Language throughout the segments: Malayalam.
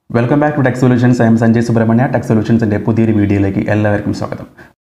welcome back to tech solutions I'm Sanjay Subrahmanya tech സൊല്യൂഷൻസിൻ്റെ പുതിയൊരു വീഡിയോയിലേക്ക് എല്ലാവർക്കും സ്വാഗതം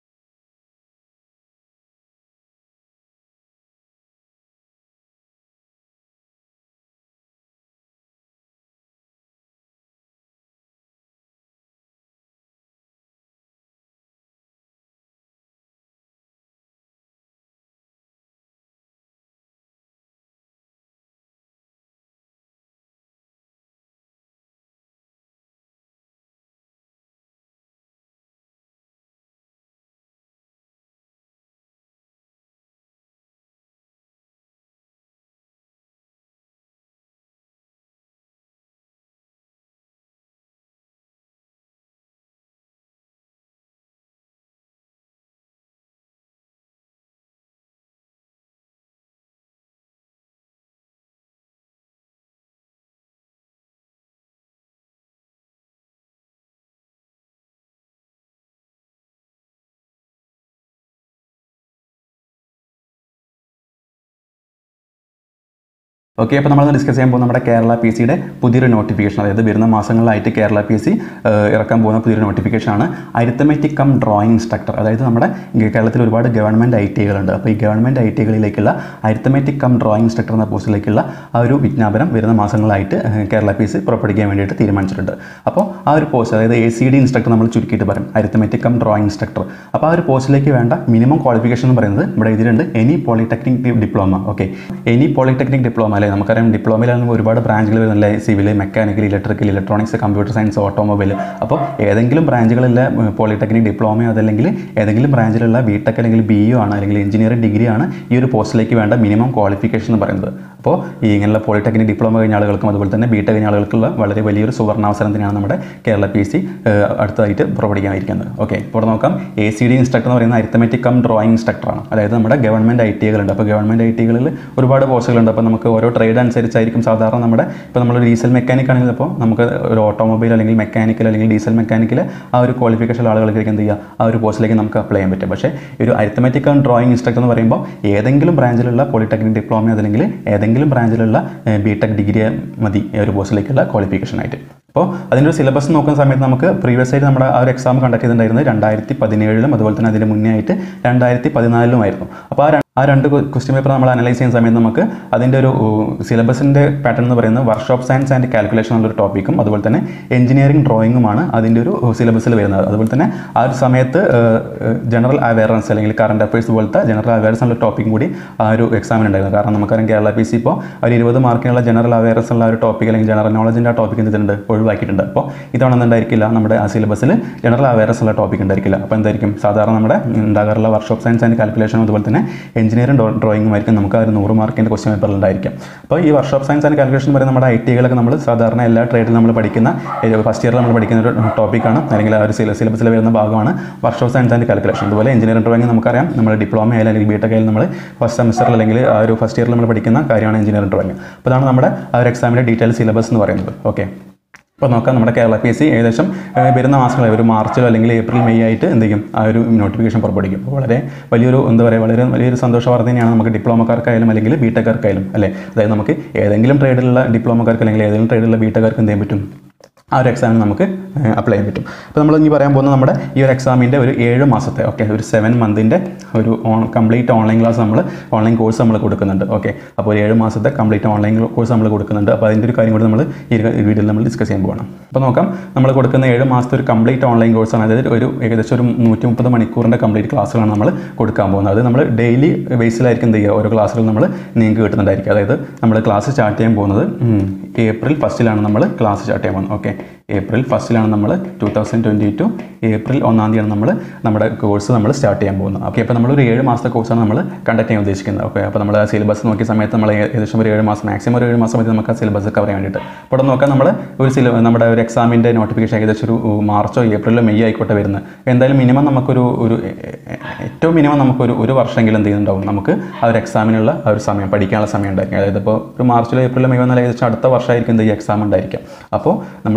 ഓക്കെ അപ്പോൾ നമ്മൾ ഡിസ്കസ് ചെയ്യാൻ പോകുന്ന നമ്മുടെ കേരള പി സിയുടെ പുതിയൊരു നോട്ടിഫിക്കേഷൻ അതായത് വരുന്ന മാസങ്ങളിലായിട്ട് കേരള പി സി ഇറക്കാൻ പോകുന്ന പുതിയൊരു നോട്ടിഫിക്കേഷൻ ആണ് അരിത്തമെറ്റിക് കം ഡ്രോയിങ് ഇൻസ്ട്രക്ടർ അതായത് നമ്മുടെ കേരളത്തിൽ ഒരുപാട് ഗവൺമെൻറ് ഐ ടികളുണ്ട് അപ്പോൾ ഈ ഗവൺമെൻറ് ഐ ടികളിലേക്കുള്ള അരിത്തമെറ്റിക് കം ഡ്രോയിങ് ഇൻസ്ട്രക്ടർ എന്ന പോസ്റ്റിലേക്കുള്ള ആ ഒരു വിജ്ഞാപനം വരുന്ന മാസങ്ങളായിട്ട് ഏഹ്, കേരള പി സി പുറപ്പെടുവിക്കാൻ വേണ്ടിയിട്ട് തീരുമാനിച്ചിട്ടുണ്ട് അപ്പോൾ ആ ഒരു പോസ്റ്റ് അതായത് എ സി ഡി ഇൻസ്ട്രക്ടർ നമ്മൾ ചുരുക്കിയിട്ട് പറയും അരിത്തമെറ്റിക് കം ഡ്രോയിങ് ഇൻസ്ട്രക്ടർ അപ്പോൾ ആ ഒരു പോസ്റ്റിലേക്ക് വേണ്ട മിനിമം ക്വാളിഫിക്കേഷൻ എന്ന് പറയുന്നത് ഇവിടെ ഇതിലുണ്ട് any polytechnic diploma okay any polytechnic diploma അല്ലെ നമുക്കറിയാം ഡിപ്ലോമയിലാണെങ്കിൽ ഒരുപാട് ബ്രാഞ്ചുകൾ വരുന്നില്ല civil mechanical electrical electronics computer science automobile അപ്പോൾ ഏതെങ്കിലും ബ്രാഞ്ചുകളിലെ പോളിടെക്നിക് ഡിപ്ലോമയോ അതല്ലെങ്കിൽ ഏതെങ്കിലും ബ്രാഞ്ചിലുള്ള ബി ടെക് അല്ലെങ്കിൽ ബി യു ആണ് അല്ലെങ്കിൽ എഞ്ചിനീയറിംഗ് ഡിഗ്രി ആണ് ഈ ഒരു പോസ്റ്റിലേക്ക് വേണ്ട മിനിമം ക്വാളിഫിക്കേഷൻ എന്ന് പറയുന്നത് അപ്പോൾ ഈ ഇങ്ങനെയുള്ള പോളിടെക്നിക് ഡിപ്ലോമ കഴിഞ്ഞ ആളുകൾക്കും അതുപോലെ തന്നെ ബി ടെക് കഴിഞ്ഞ ആളുകൾക്കുള്ള വളരെ വലിയൊരു സുവർണാവസരം തന്നെയാണ് നമ്മുടെ കേരള പി സി അടുത്തതായിട്ട് പുറപ്പെടുവിക്കാനിരിക്കുന്നത് ഓക്കെ ഇപ്പോൾ ഇവിടെ നോക്കാം എ സി ഡി ഇൻസ്ട്രക്ടർ എന്ന് പറയുന്ന അരിത്തമെറ്റിക് കം ഡ്രോയിങ് ഇൻസ്ട്രക്ടറാണ് അതായത് നമ്മുടെ ഗവൺമെൻറ് ഐ ടികളുണ്ട് അപ്പോൾ ഗവൺമെൻറ് ഐ ടികളിൽ ഒരുപാട് പോസ്റ്റുകളുണ്ട് അപ്പോൾ നമുക്ക് ഓരോ ട്രേഡ് അനുസരിച്ചായിരിക്കും സാധാരണ നമ്മുടെ ഇപ്പോൾ നമ്മൾ ഡീസൽ മെക്കാനിക് ആണെങ്കിൽ അപ്പോൾ നമുക്ക് ഒരു ഓട്ടോമൊബൈൽ അല്ലെങ്കിൽ മെക്കാനിക്കൽ അല്ലെങ്കിൽ ഡീസൽ മെക്കാനിക്കൽ ആ ഒരു ക്വാളിഫിക്കേഷൻ ആളുകൾക്ക് എന്ത് ചെയ്യുക ആ ഒരു പോസ്റ്റിലേക്ക് നമുക്ക് അപ്ലൈ ചെയ്യാൻ പറ്റും പക്ഷേ ഈ ഒരു അരിത്തമെറ്റിക് ആൻഡ് ഡ്രോയിങ് ഇൻസ്ട്രക്ടർ എന്ന് പറയുമ്പോൾ ഏതെങ്കിലും ബ്രാഞ്ചിലുള്ള പോളിടെക്നിക് ഡിപ്ലോമ അല്ലെങ്കിൽ ഏതെങ്കിലും ബ്രാഞ്ചിലുള്ള ബി ടെക് ഡിഗ്രി മതി ഈ ഒരു പോസ്റ്റിലേക്കുള്ള ക്വാളിഫിക്കേഷൻ ആയിട്ട് അപ്പോൾ അതിൻ്റെ ഒരു സിലബസ് നോക്കുന്ന സമയത്ത് നമുക്ക് പ്രീവിയസ് ആയിട്ട് നമ്മുടെ ആ ഒരു എക്സാം കണ്ടക്ട് ചെയ്തിട്ടുണ്ടായിരുന്നത് രണ്ടായിരത്തി പതിനേഴിലും അതുപോലെ തന്നെ അതിന് മുന്നേ ആയിട്ട് രണ്ടായിരത്തി പതിനാലിലുമായിരുന്നു അപ്പോൾ ആ ര- ആ രണ്ട് ക്വസ്റ്റ്യൻ പേപ്പർ നമ്മൾ അനലൈസ് ചെയ്യുന്ന സമയത്ത് നമുക്ക് അതിൻ്റെ ഒരു സിലബസിൻ്റെ പാറ്റേൺ എന്ന് പറയുന്നത് വർക്ക്ഷോപ്പ് സയൻസ് ആൻഡ് കാൽക്കുലേഷൻ എന്നുള്ളൊരു ടോപ്പിക്കും അതുപോലെ തന്നെ എഞ്ചിനീയറിംഗ് ഡ്രോയിങ്ങുമാണ് അതിൻ്റെ ഒരു സിലബസിൽ വരുന്നത് അതുപോലെ തന്നെ ആ ഒരു സമയത്ത് ജനറൽ അവയർനെസ് അല്ലെങ്കിൽ കറണ്ട് അഫയേഴ്സ് പോലത്തെ ജനറൽ അവയർനെസ് എന്നുള്ള ടോപ്പിക്കും കൂടി ആ ഒരു എക്സാമിന് ഉണ്ടായിരുന്നു കാരണം നമുക്കറിയാം കേരള പി സി ഇപ്പോൾ ഒരു ഇരുപത് മാർക്കിനുള്ള ജനറൽ അവയർനെസ് ഉള്ള ഒരു ടോപ്പിക് അല്ലെങ്കിൽ ജനറൽ നോളജിൻ്റെ ആ ടോപ്പിക് എന്തിട്ടുണ്ട് ഒഴിവാക്കിയിട്ടുണ്ട് അപ്പോൾ ഇതവണ എന്തായിരിക്കില്ല നമ്മുടെ ആ സിലബസിൽ ജനറൽ അവയർനെസ് ഉള്ള ടോപ്പിക് ഉണ്ടായിരിക്കില്ല അപ്പോൾ എന്തായിരിക്കും സാധാരണ നമ്മുടെ ഉണ്ടാകാറുള്ള വർക്ക്ഷോപ്പ് സയൻസ് ആൻഡ് കാൽക്കുലേഷൻ അതുപോലെ തന്നെ എഞ്ചിനീയറിംഗ് ഡ്രോയിങ്ങും ആയിരിക്കും നമുക്ക് ആ ഒരു നൂറ് മാർക്കിൻ്റെ ക്വസ്റ്റ്യൻ പേപ്പറിൽ ഉണ്ടായിരിക്കും അപ്പോൾ ഈ വർക്ക്ഷോപ്പ് സയൻസ് ആൻഡ് കാൽക്കുലേഷൻ പറയുന്ന നമ്മുടെ ഐ ടികളൊക്കെ നമ്മൾ സാധാരണ എല്ലാ ട്രേഡിലും നമ്മൾ പഠിക്കുന്ന ഫസ്റ്റ് ഇയറിൽ നമ്മൾ പഠിക്കുന്ന ഒരു ടോപ്പിക്കാണ് അല്ലെങ്കിൽ ആ ഒരു സിലബസിൽ വരുന്ന ഭാഗമാണ് വർക്ക്ഷോപ്പ് സയൻസ് ആൻഡ് കാൽക്കുലേഷൻ അതുപോലെ എഞ്ചിനീയറിംഗ് ഡ്രോയിങ് നമുക്കറിയാം നമ്മൾ ഡിപ്ലോമ ആയാലും അല്ലെങ്കിൽ ബി ടെക് ആയാലും നമ്മൾ ഫസ്റ്റ് സെമിസ്റ്ററിൽ അല്ലെങ്കിൽ ആ ഒരു ഫസ്റ്റ് ഇയറിൽ നമ്മൾ പഠിക്കുന്ന കാര്യമാണ് എഞ്ചിനീയറിംഗ് ഡ്രോയിങ് അപ്പോൾ അതാണ് നമ്മുടെ ആ ഒരു എക്സാമിൻ്റെ ഡീറ്റെയിൽ സിലബസ് എന്ന് പറയുന്നത് ഓക്കെ അപ്പോൾ നോക്കാം നമ്മുടെ കേരള പി എസ് സി ഏകദേശം ഏഹ്, വരുന്ന മാസങ്ങളിൽ ഒരു മാർച്ചിലോ അല്ലെങ്കിൽ ഏപ്രിൽ മെയ് ആയിട്ട് എന്ത് ചെയ്യും ആ ഒരു നോട്ടിഫിക്കേഷൻ പുറപ്പെടുവിക്കും അപ്പോൾ വളരെ വലിയൊരു എന്താ പറയുക വളരെ വലിയൊരു സന്തോഷ വാർത്ത തന്നെയാണ് നമുക്ക് ഡിപ്ലോമക്കാർക്കായാലും അല്ലെങ്കിൽ ബി ടെക്കാർക്കായാലും അല്ലേ അതായത് നമുക്ക് ഏതെങ്കിലും ട്രേഡിലുള്ള ഡിപ്ലോമക്കാർക്ക് അല്ലെങ്കിൽ ഏതെങ്കിലും ട്രേഡിലുള്ള ബി ടെക്കാർക്ക് എന്ത് ചെയ്യാൻ പറ്റും ആ ഒരു എക്സാമിന് നമുക്ക് അപ്ലൈ ചെയ്യാൻ പറ്റും അപ്പോൾ നമ്മൾ ഇനി പറയാൻ പോകുന്നത് നമ്മുടെ ഈ ഒരു എക്സാമിൻ്റെ ഒരു ഏഴ് മാസത്തെ ഓക്കെ ഒരു സെവൻ മന്തിൻ്റെ ഒരു ഓൺ കംപ്ലീറ്റ് ഓൺലൈൻ ക്ലാസ് നമ്മൾ ഓൺലൈൻ കോഴ്സ് നമ്മൾ കൊടുക്കുന്നുണ്ട് ഓക്കെ അപ്പോൾ ഒരു ഏഴ് മാസത്തെ കംപ്ലീറ്റ് ഓൺലൈൻ കോഴ്സ് നമ്മൾ കൊടുക്കുന്നുണ്ട് അപ്പോൾ അതിൻ്റെ ഒരു കാര്യം കൂടി നമ്മൾ ഈ ഒരു വീഡിയോയിൽ നമ്മൾ ഡിസ്കസ് ചെയ്യാൻ പോകണം അപ്പോൾ നോക്കാം നമ്മൾ കൊടുക്കുന്ന ഏഴ് മാസത്തെ ഒരു കംപ്ലീറ്റ് ഓൺലൈൻ കോഴ്സാണ് അതായത് ഒരു ഏകദേശം ഒരു നൂറ്റി മുപ്പത് മണിക്കൂറിൻ്റെ കംപ്ലീറ്റ് ക്ലാസ്സുകളാണ് നമ്മൾ കൊടുക്കാൻ പോകുന്നത് അത് നമ്മൾ ഡെയിലി ബേസിലായിരിക്കും എന്ത് ചെയ്യുക ഓരോ ക്ലാസ്സുകൾ നമ്മൾ നിങ്ങൾക്ക് കിട്ടുന്നുണ്ടായിരിക്കും അതായത് നമ്മൾ ക്ലാസ് സ്റ്റാർട്ട് ചെയ്യാൻ പോകുന്നത് ഉം, ഏപ്രിൽ ഫസ്റ്റിലാണ് നമ്മൾ ക്ലാസ് സ്റ്റാർട്ട് ചെയ്യാൻ പോകുന്നത് ഓക്കെ ഏപ്രിൽ ഫസ്റ്റിലാണ് നമ്മൾ two thousand twenty two April ഒന്നാം തീയതിയാണ് നമ്മൾ നമ്മുടെ കോഴ്സ് നമ്മൾ സ്റ്റാർട്ട് ചെയ്യാൻ പോകുന്നത് ഓക്കെ അപ്പോൾ നമ്മളൊരു ഏഴ് മാസത്തെ കോഴ്സാണ് നമ്മൾ കണ്ടക്ട് ചെയ്യാൻ ഉദ്ദേശിക്കുന്നത് ഓക്കെ അപ്പോൾ നമ്മൾ ആ സിലബസ് നോക്കിയ സമയത്ത് നമ്മൾ ഏകദേശം ഒരു ഏഴ് മാസം മാക്സിമം ഒരു ഏഴ് മാസം മതി നമുക്ക് ആ സിലബസ് കവർ ചെയ്യാൻ വേണ്ടിയിട്ട് അപ്പോൾ ഇവിടെ നോക്കാം നമ്മൾ ഒരു സില നമ്മുടെ ഒരു എക്സാമിൻ്റെ നോട്ടിഫിക്കേഷൻ ഏകദേശം ഒരു മാർച്ചോ ഏപ്രിലോ മെയ് ആയിക്കോട്ടെ വരുന്നത് എന്തായാലും മിനിമം നമുക്കൊരു ഒരു ഏറ്റവും മിനിമം നമുക്കൊരു ഒരു വർഷമെങ്കിലും എന്ത് ചെയ്യുന്നുണ്ടാവും നമുക്ക് ആ ഒരു എക്സാമിനുള്ള ആ ഒരു സമയം പഠിക്കാനുള്ള സമയം ഉണ്ടായിരിക്കും അതായത് ഇപ്പോൾ ഒരു മാർച്ചിലോ ഏപ്രിലോ മെയ് വന്നാൽ ഏകദേശം അടുത്ത വർഷമായിരിക്കും എന്ത് ഈ എക്സാം ഉണ്ടായിരിക്കും അപ്പോൾ നമ്മൾ എന്ത്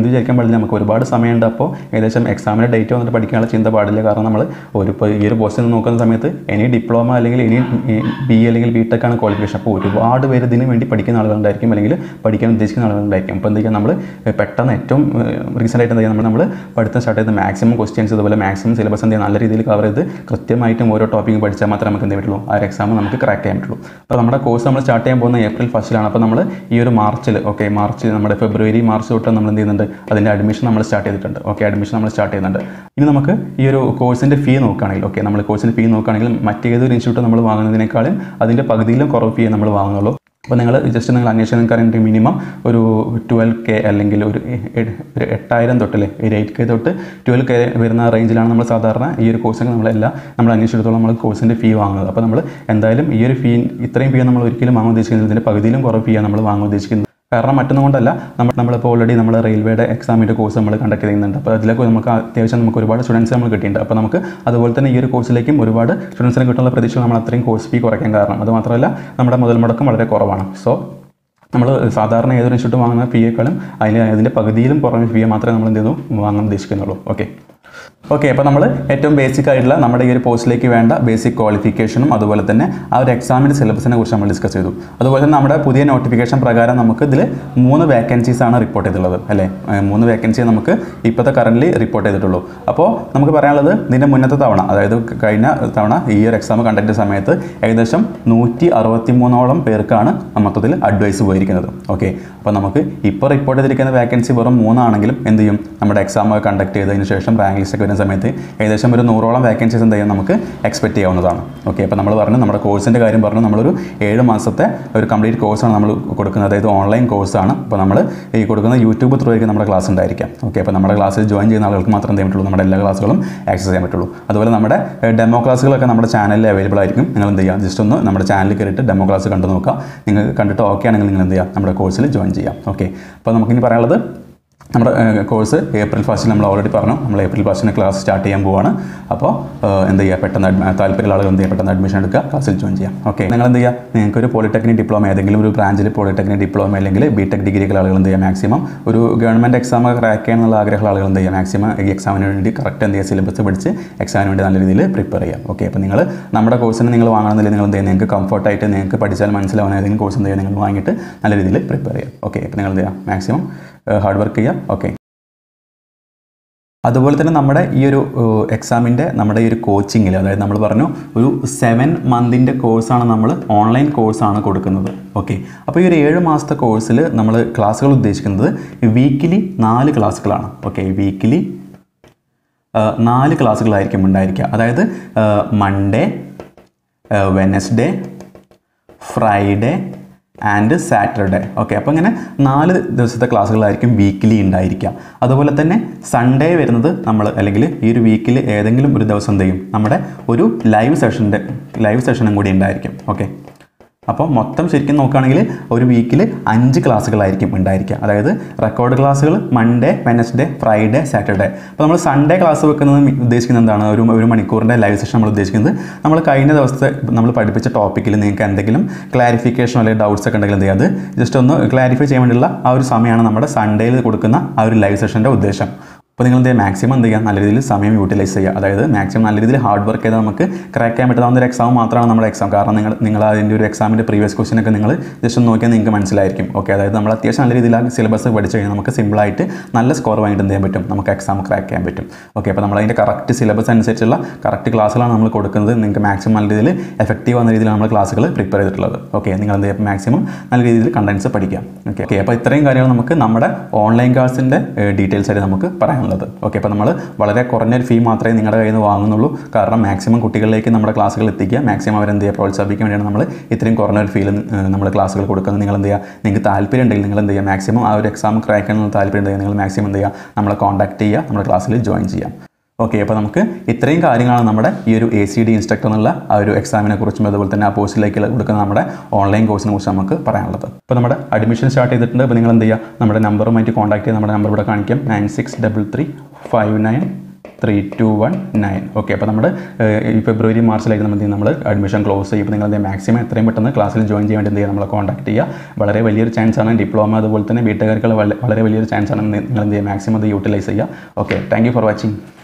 എന്ത് വിചാരിക്കാൻ പാടില്ല നമുക്ക് ഒരുപാട് സമയമുണ്ട് അപ്പോൾ ഏകദേശം എക്സാമിൻ്റെ ഡേറ്റ് വന്നിട്ട് പഠിക്കാനുള്ള ചിന്ത പാടില്ല കാരണം നമ്മൾ ഒരു ഇപ്പോൾ ഈ ഒരു പോസ്റ്റിൽ നോക്കുന്ന സമയത്ത് ഇനി ഡിപ്ലോമ അല്ലെങ്കിൽ ഇനി ബി അല്ലെങ്കിൽ ബി ടെക് ആണ് ക്വാളിഫിക്കേഷൻ അപ്പോൾ ഒരുപാട് പേര് ഇതിന് വേണ്ടി പഠിക്കുന്ന ആളുകളുണ്ടായിരിക്കും അല്ലെങ്കിൽ പഠിക്കാൻ ഉദ്ദേശിക്കുന്ന ആളുകളുണ്ടായിരിക്കും അപ്പോൾ എന്താ ചെയ്യുക നമ്മൾ പെട്ടെന്ന് ഏറ്റവും റീസെൻ്റ് ആയിട്ട് എന്താ ചെയ്യുക നമ്മൾ നമ്മൾ പഠിത്തം സ്റ്റാർട്ട് ചെയ്ത് മാക്സിമം ക്വസ്റ്റ്യൻസ് ഇതുപോലെ മാക്സിമം സിലബസ് എന്ത് ചെയ്യുക നല്ല രീതിയിൽ കവർ ചെയ്ത് കൃത്യമായിട്ടും ഓരോ ടോപ്പിക്കും പഠിച്ചാൽ മാത്രമേ നമുക്ക് എന്ത് പറ്റുള്ളൂ ആ ഒരു എക്സാം നമുക്ക് ക്രാക്ക് ചെയ്യാൻ പറ്റുള്ളൂ അപ്പോൾ നമ്മുടെ കോഴ്സ് നമ്മൾ സ്റ്റാർട്ട് ചെയ്യാൻ പോകുന്ന ഏപ്രിൽ ഫസ്റ്റിലാണ് അപ്പോൾ നമ്മൾ ഈ ഒരു മാർച്ചിൽ ഓക്കെ മാർച്ച് നമ്മുടെ ഫെബ്രുവരി മാർച്ച് തൊട്ട് നമ്മൾ എന്ത് ചെയ്യുന്നുണ്ട് അതിൻ്റെ അഡ്മിഷൻ നമ്മൾ സ്റ്റാർട്ട് ചെയ്തിട്ടുണ്ട് ഓക്കെ അഡ്മിഷൻ നമ്മൾ സ്റ്റാർട്ട് ചെയ്യുന്നുണ്ട് ഇനി നമുക്ക് ഈ ഒരു കോഴ്സിൻ്റെ ഫീ നോക്കുകയാണെങ്കിൽ ഓക്കെ നമ്മൾ കോഴ്സിൻ്റെ ഫീ നോക്കുകയാണെങ്കിൽ മറ്റേതൊരു ഇൻസ്റ്റിറ്റ്യൂട്ട് നമ്മൾ വാങ്ങുന്നതിനേക്കാളും അതിൻ്റെ പകുതിയിലും കുറവ് ഫീ നമ്മൾ വാങ്ങുന്നുള്ളൂ അപ്പോൾ നിങ്ങൾ ജസ്റ്റ് നിങ്ങൾ അന്വേഷിച്ച് നിങ്ങൾക്ക് അറിയാൻ മിനിമം ഒരു ട്വൽവ് കെ അല്ലെങ്കിൽ ഒരു എ- ഒരു എട്ടായിരം തൊട്ടല്ലേ ഒരു എയ്റ്റ് കെ തൊട്ട് ട്വൽവ് കെ വരുന്ന റേഞ്ചിലാണ് നമ്മൾ സാധാരണ ഈ ഒരു കോഴ്സൊക്കെ നമ്മളെല്ലാം നമ്മൾ അന്വേഷിച്ചിടത്തോളം നമ്മൾ കോഴ്സിൻ്റെ ഫീ വാങ്ങുന്നത് അപ്പോൾ നമ്മൾ എന്തായാലും ഈ ഒരു ഫീ ഇത്രയും ഫീ നമ്മൾ ഒരിക്കലും വാങ്ങാൻ ഉദ്ദേശിക്കുന്നത് ഇതിൻ്റെ പകുതിയിലും കുറവ് ഫീയാണ് നമ്മൾ വാങ്ങാൻ ഉദ്ദേശിക്കുന്നത് കാരണം മറ്റൊന്നും കൊണ്ടല്ല നമ്മൾ നമ്മളിപ്പോൾ ഓൾറെഡി നമ്മൾ റെയിൽവേയുടെ എക്സാമിൻ്റെ കോഴ്സ് നമ്മൾ കണ്ടക്ട് ചെയ്യുന്നുണ്ട് അപ്പോൾ അതിലേക്ക് നമുക്ക് അത്യാവശ്യം നമുക്ക് ഒരുപാട് സ്റ്റുഡൻസ് നമ്മൾ കിട്ടിയിട്ടുണ്ട് അപ്പോൾ നമുക്ക് അതുപോലെ തന്നെ ഈ ഒരു കോഴ്സിലേക്കും ഒരുപാട് സ്റ്റുഡൻസിനെ കിട്ടുന്ന പ്രതീക്ഷ നമ്മൾ അത്രയും കോഴ്സ് ഫീ കുറയ്ക്കാൻ കാരണം അത് മാത്രമല്ല നമ്മുടെ മുതൽ മുടക്കം വളരെ കുറവാണ് സോ നമ്മൾ സാധാരണ ഏതൊരു ഇൻസ്റ്റിറ്റ്യൂട്ട് വാങ്ങുന്ന ഫീയേക്കാളും അതിന് അതിൻ്റെ പകുതിയിലും കുറഞ്ഞ ഫീ മാത്രമേ നമ്മൾ എന്ത് ചെയ്യുന്നു വാങ്ങാൻ ഉദ്ദേശിക്കുന്നുള്ളൂ ഓക്കെ ഓക്കെ അപ്പോൾ നമ്മൾ ഏറ്റവും ബേസിക് ആയിട്ടുള്ള നമ്മുടെ ഈ ഒരു പോസ്റ്റിലേക്ക് വേണ്ട ബേസിക് ക്വാളിഫിക്കേഷനും അതുപോലെ തന്നെ ആ ഒരു എക്സാമിൻ്റെ സിലബസിനെ കുറിച്ച് നമ്മൾ ഡിസ്കസ് ചെയ്തു അതുപോലെ തന്നെ നമ്മുടെ പുതിയ നോട്ടിഫിക്കേഷൻ പ്രകാരം നമുക്ക് ഇതിൽ മൂന്ന് വേക്കൻസീസ് ആണ് റിപ്പോർട്ട് ചെയ്തിട്ടുള്ളത് അല്ലേ ഏഹ് മൂന്ന് വേക്കൻസി നമുക്ക് ഇപ്പോഴത്തെ കറൻ്റ് റിപ്പോർട്ട് ചെയ്തിട്ടുള്ളൂ അപ്പോൾ നമുക്ക് പറയാനുള്ളത് ഇതിൻ്റെ മുന്നത്തെ തവണ അതായത് കഴിഞ്ഞ തവണ ഈ ഒരു എക്സാം കണ്ടക്ട് ചെയ്ത സമയത്ത് ഏകദേശം നൂറ്റി അറുപത്തി മൂന്നോളം പേർക്കാണ് മൊത്തത്തിൽ അഡ്വൈസ് പോയിരിക്കുന്നത് ഓക്കെ അപ്പോൾ നമുക്ക് ഇപ്പോൾ റിപ്പോർട്ട് ചെയ്തിരിക്കുന്ന വേക്കൻസി വെറും മൂന്നാണെങ്കിലും എന്ത് ചെയ്യും നമ്മുടെ എക്സാം കണ്ടക്ട് ചെയ്തതിന് ശേഷം റാങ്ക് ലിസ്റ്റ് ഒക്കെ വരുന്ന സമയത്ത് ഏകദേശം ഒരു നൂറോളം വേക്കൻസീസ് എന്ത് ചെയ്യും നമുക്ക് എക്സ്പെക്ട് ചെയ്യാവുന്നതാണ് ഓക്കെ അപ്പോൾ നമ്മൾ പറഞ്ഞു നമ്മുടെ കോഴ്സിൻ്റെ കാര്യം പറഞ്ഞു നമ്മളൊരു ഏഴ് മാസത്തെ ഒരു കംപ്ലീറ്റ് കോഴ്സാണ് നമ്മൾ കൊടുക്കുന്നത് അതായത് ഓൺലൈൻ കോഴ്സാണ് അപ്പോൾ നമ്മൾ ഈ കൊടുക്കുന്ന യൂട്യൂബ് ത്രൂ ആയിരിക്കും നമ്മുടെ ക്ലാസ് ഉണ്ടായിരിക്കാം ഓക്കെ അപ്പോൾ നമ്മുടെ ക്ലാസ്സിൽ ജോയിൻ ചെയ്യുന്ന ആളുകൾക്ക് മാത്രം എന്ത് ചെയ്യാൻ പറ്റുള്ളൂ നമ്മുടെ എല്ലാ ക്ലാസ്സുകളും ആക്സസ് ചെയ്യാൻ പറ്റുള്ളൂ അതുപോലെ നമ്മുടെ ഡെമോ ക്ലാസ്സുകളൊക്കെ നമ്മുടെ ചാനലിൽ അവൈലബിൾ ആയിരിക്കും നിങ്ങൾ എന്ത് ചെയ്യുക ജസ്റ്റ് ഒന്ന് നമ്മുടെ ചാനലിൽ കയറിയിട്ട് ഡെമോ ക്ലാസ് കണ്ടു നോക്കുക നിങ്ങൾ കണ്ടിട്ട് ഓക്കെ ആണെങ്കിൽ നിങ്ങൾ എന്ത് ചെയ്യുക നമ്മുടെ കോഴ്സിൽ ജോയിൻ ചെയ്യാം ഓക്കെ അപ്പോൾ നമുക്കിനി പറയാനുള്ളത് നമ്മുടെ കോഴ്സ് ഏപ്രിൽ ഫസ്റ്റിൽ നമ്മൾ ഓൾറെഡി പറഞ്ഞു നമ്മൾ ഏപ്രിൽ ഫസ്റ്റിന് ക്ലാസ് സ്റ്റാർട്ട് ചെയ്യാൻ പോവാണ് അപ്പോൾ ഏഹ്, എന്ത് ചെയ്യുക പെട്ടെന്ന് admi- താല്പര്യമുള്ള ആളുകൾ എന്ത് ചെയ്യുക പെട്ടെന്ന് അഡ്മിഷൻ എടുക്കുക ക്ലാസ്സിൽ ജോയിൻ ചെയ്യാം ഓക്കെ നിങ്ങൾ എന്ത് ചെയ്യുക നിങ്ങൾക്ക് ഒരു പോളിടെക്നിക് ഡിപ്ലോമ ഏതെങ്കിലും ഒരു ബ്രാഞ്ചിൽ പോളിടെക്നിക് ഡിപ്ലോമ അല്ലെങ്കിൽ ബി ടെക് ഡിഗ്രിക്കുള്ള ആളുകൾ എന്ത് ചെയ്യുക മാക്സിമം ഒരു ഗവൺമെൻറ് എക്സാം ക്രാക്ക് ചെയ്യാനുള്ള ആഗ്രഹമുള്ള ആളുകൾ എന്ത് ചെയ്യുക മാക്സിമം ഈ എക്സാമിന് വേണ്ടി കറക്റ്റ് എന്ത് ചെയ്യുക സിലബസ് പഠിച്ച് എക്സാമിന് വേണ്ടി നല്ല രീതിയിൽ പ്രിപ്പയർ ചെയ്യാം ഓക്കെ അപ്പോൾ നിങ്ങൾ നമ്മുടെ കോഴ്സിന് നിങ്ങൾ വാങ്ങണമെന്നില്ല നിങ്ങൾ എന്ത് ചെയ്യുക നിങ്ങൾക്ക് കംഫർട്ടായിട്ട് നിങ്ങൾക്ക് പഠിച്ചാൽ മനസ്സിലാവുന്ന ഏതെങ്കിലും കോഴ്സ് എന്ത് ചെയ്യുക നിങ്ങൾ വാങ്ങിയിട്ട് നല്ല രീതിയിൽ പ്രിപ്പയർ ചെയ്യാം ഓക്കെ അപ്പോൾ നിങ്ങൾ എന്ത് ചെയ്യുക മാക്സിമം ഹാർഡ് വർക്ക് ചെയ്യുക ഓക്കെ അതുപോലെ തന്നെ നമ്മുടെ ഈ ഒരു എക്സാമിൻ്റെ നമ്മുടെ ഈ ഒരു കോച്ചിങ്ങിൽ അതായത് നമ്മൾ പറഞ്ഞു ഒരു സെവൻ മന്തിൻ്റെ കോഴ്സാണ് നമ്മൾ ഓൺലൈൻ കോഴ്സാണ് കൊടുക്കുന്നത് ഓക്കെ അപ്പോൾ ഈ ഒരു ഏഴ് മാസത്തെ കോഴ്സിൽ നമ്മൾ ക്ലാസ്സുകൾ ഉദ്ദേശിക്കുന്നത് വീക്കിലി നാല് ക്ലാസ്സുകളാണ് ഓക്കെ വീക്കിലി നാല് ക്ലാസ്സുകളായിരിക്കും ഉണ്ടായിരിക്കുക അതായത് Monday Wednesday Friday and Saturday okay അപ്പോൾ ഇങ്ങനെ നാല് ദിവസത്തെ ക്ലാസ്സുകളായിരിക്കും വീക്കിലി ഉണ്ടായിരിക്കുക അതുപോലെ തന്നെ സൺഡേ വരുന്നത് നമ്മൾ അല്ലെങ്കിൽ ഈ ഒരു വീക്കിൽ ഏതെങ്കിലും ഒരു ദിവസം എന്ത് ചെയ്യും നമ്മുടെ ഒരു ലൈവ് സെഷൻ്റെ ലൈവ് സെഷനും കൂടി ഉണ്ടായിരിക്കും ഓക്കെ അപ്പോൾ മൊത്തം ശരിക്കും നോക്കുകയാണെങ്കിൽ ഒരു വീക്കിൽ അഞ്ച് ക്ലാസ്സുകളായിരിക്കും ഉണ്ടായിരിക്കുക അതായത് റെക്കോർഡ് ക്ലാസ്സുകൾ മൺഡേ വെനസ്ഡേ ഫ്രൈഡേ സാറ്റർഡേ അപ്പോൾ നമ്മൾ സൺഡേ ക്ലാസ് വെക്കുന്നത് ഉദ്ദേശിക്കുന്നത് എന്താണ് ഒരു ഒരു മണിക്കൂറിൻ്റെ ലൈവ് സെഷൻ നമ്മൾ ഉദ്ദേശിക്കുന്നത് നമ്മൾ കഴിഞ്ഞ ദിവസത്തെ നമ്മൾ പഠിപ്പിച്ച ടോപ്പിക്കിൽ നിങ്ങൾക്ക് എന്തെങ്കിലും ക്ലാരിഫിക്കേഷനോ അല്ലെങ്കിൽ ഡൗട്ട്സ് ഒക്കെ ഉണ്ടെങ്കിൽ എന്ത് ചെയ്യുക അത് ജസ്റ്റ് ഒന്ന് ക്ലാരിഫൈ ചെയ്യാൻ വേണ്ടിയുള്ള ആ ഒരു സമയമാണ് നമ്മുടെ സൺഡേയിൽ കൊടുക്കുന്ന ആ ഒരു ലൈവ് സെഷൻ്റെ ഉദ്ദേശം അപ്പോൾ നിങ്ങൾ എന്ത് ചെയ്യുക മാക്സിമം എന്ത് ചെയ്യുക നല്ല രീതിയിൽ സമയം യൂട്ടിലൈസ് ചെയ്യുക അതായത് മാക്സിമം നല്ല രീതിയിൽ ഹാർഡ് വർക്ക് ചെയ്താൽ നമുക്ക് ക്രാക്ക് ചെയ്യാൻ പറ്റാവുന്ന ഒരു എക്സാം മാത്രമാണ് നമ്മുടെ എക്സാം കാരണം നിങ്ങൾ നിങ്ങൾ അതിൻ്റെ ഒരു എക്സാമിൻ്റെ പ്രീവിയസ് ക്വസ്റ്റ്യൻ ഒക്കെ നിങ്ങൾ ജസ്റ്റ് ഒന്ന് നോക്കിയാൽ നിങ്ങൾക്ക് മനസ്സിലായിരിക്കും ഓക്കെ അതായത് നമ്മൾ അത്യാവശ്യം നല്ല രീതിയിൽ ആ സിലബസ് പഠിച്ചു കഴിഞ്ഞാൽ നമുക്ക് സിമ്പിളായിട്ട് നല്ല സ്കോർ വാങ്ങിയിട്ട് എന്ത് ചെയ്യാൻ പറ്റും നമുക്ക് എക്സാം ക്രാക്ക് ചെയ്യാൻ പറ്റും ഓക്കെ അപ്പോൾ നമ്മൾ അതിൻ്റെ കറക്റ്റ് സിലബസ് അനുസരിച്ചുള്ള കറക്റ്റ് ക്ലാസ്സുകളാണ് നമ്മൾ കൊടുക്കുന്നത് നിങ്ങൾക്ക് മാക്സിമം നല്ല രീതിയിൽ എഫക്റ്റീവ് ആവുന്ന രീതിയിലാണ് നമ്മൾ ക്ലാസ്സുകൾ പ്രിപ്പയർ ചെയ്തിട്ടുള്ളത് ഓക്കെ നിങ്ങൾ എന്ത് ചെയ്യുക മാക്സിമം നല്ല രീതിയിൽ കണ്ടൻസ് പഠിക്കാം ഓക്കെ ഓക്കെ അപ്പോൾ ഇത്രയും കാര്യങ്ങൾ നമുക്ക് നമ്മുടെ ഓൺലൈൻ ക്ലാസ്സിൻ്റെ ഡീറ്റെയിൽസ് ആയിട്ട് നമുക്ക് പറയാനുള്ളത് ഓക്കെ അപ്പോൾ നമ്മൾ വളരെ കുറഞ്ഞൊരു ഫീ മാത്രമേ നിങ്ങളുടെ കയ്യിൽ നിന്ന് വാങ്ങുന്നുള്ളൂ കാരണം മാക്സിമം കുട്ടികളിലേക്ക് നമ്മുടെ ക്ലാസ്സുകൾ എത്തിക്കുക മാക്സിമം അവരെന്ത് ചെയ്യുക പ്രോത്സാഹിപ്പിക്കാൻ വേണ്ടിയാണ് നമ്മൾ ഇത്രയും കുറഞ്ഞൊരു ഫീൽ നമ്മൾ ക്ലാസ്സുകൾ കൊടുക്കുന്നത് നിങ്ങൾ എന്ത് ചെയ്യുക നിങ്ങൾക്ക് താല്പര്യം ഉണ്ടെങ്കിൽ നിങ്ങൾ എന്ത് ചെയ്യുക മാക്സിമം ആ ഒരു എക്സാം ക്രാക്ക് ചെയ്യാൻ താല്പര്യം ഉണ്ടെങ്കിൽ നിങ്ങൾ മാക്സിമം എന്ത് ചെയ്യുക നമ്മളെ കോൺടാക്ട് ചെയ്യുക നമ്മുടെ ക്ലാസ്സിൽ ജോയിൻ ചെയ്യാം ഓക്കെ അപ്പോൾ നമുക്ക് ഇത്രയും കാര്യങ്ങളാണ് നമ്മുടെ ഈ ഒരു എ സി ഡി ഇൻസ്ട്രക്ടർ എന്നുള്ള ആ ഒരു എക്സാമിനെ കുറിച്ചും അതുപോലെ തന്നെ ആ പോസ്റ്റിലേക്ക് കൊടുക്കുന്ന നമ്മുടെ ഓൺലൈൻ കോഴ്സിനെ കുറിച്ച് നമുക്ക് പറയാനുള്ളത് അപ്പോൾ നമ്മുടെ അഡ്മിഷൻ സ്റ്റാർട്ട് ചെയ്തിട്ടുണ്ട് അപ്പോൾ നിങ്ങൾ എന്ത് ചെയ്യുക നമ്മുടെ നമ്പറുമായിട്ട് കോൺടാക്ട് ചെയ്യുക നമ്മുടെ നമ്പർ ഇവിടെ കാണിക്കാം nine six double three five nine three two one nine okay അപ്പോൾ നമ്മുടെ ഏഹ്, ഈ ഫെബ്രുവരി മാർച്ചിലായിട്ട് നമ്മൾ എന്ത് ചെയ്യും നമ്മൾ അഡ്മിഷൻ ക്ലോസ് ചെയ്യും അപ്പോൾ നിങ്ങൾ എന്ത് മാക്സിമം എത്രയും പെട്ടെന്ന് ക്ലാസ്സിൽ ജോയിൻ ചെയ്യാൻ വേണ്ടി എന്ത് ചെയ്യുക നമ്മളെ കോൺടാക്ട് ചെയ്യുക വളരെ വലിയൊരു ചാൻസ് ആണ് ഡിപ്ലോമ അതുപോലെ തന്നെ വീട്ടുകാർക്കുള്ള വളരെ വലിയൊരു ചാൻസ് ആണ് നിങ്ങൾ എന്ത് ചെയ്യുക മാക്സിമം അത് യൂട്ടിലൈസ് ചെയ്യുക okay thank you for watching